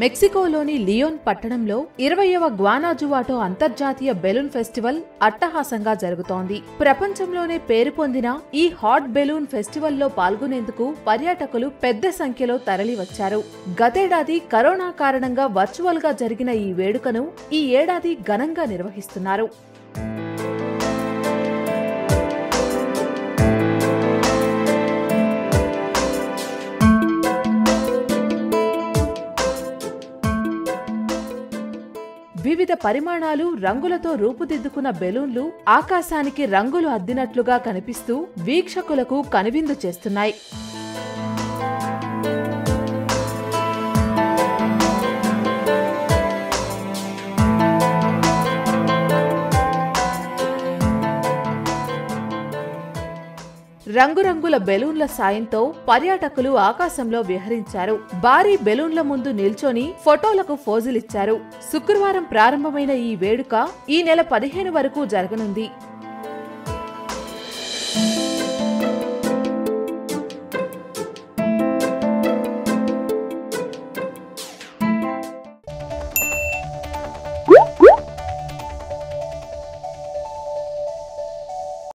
మెక్సికోలోని Leone పట్టణంలో ఇరవయవ Guanajuato అంతర్జాతీయ బెలూన్ ఫెస్టివల్ అట్టహాసంగా జరుగుతోంది ప్రపంచంలోనే పేరు పొందిన ఈ హాట్ బెలూన్ ఫెస్టివల్లో పాల్గొనేందుకు పర్యాటకులు పెద్ద సంఖ్యలో తరలివచ్చారు గతేడాది కరోనా కారణంగా వర్చువల్ గా జరిగిన ఈ వేడుకను ఈ ఏడాది ఘనంగా నిర్వహిస్తున్నారు వివిధ పరిమాణాలు రంగులతో రూపుదిద్దుకున్న బెలూన్లు ఆకాశానికి రంగులు అద్దినట్లుగా కనిపిస్తూ వీక్షకులకు కనువిందు చేస్తున్నాయి రంగురంగుల బెలూన్ల సాయంతో పర్యాటకులు ఆకాశంలో విహరించారు భారీ బెలూన్ల ముందు నిల్చొని ఫోటోలకు ఫోజులిచ్చారు శుక్రవారం ప్రారంభమైన ఈ వేడుక ఈ నెల పదిహేను వరకు జరగనుంది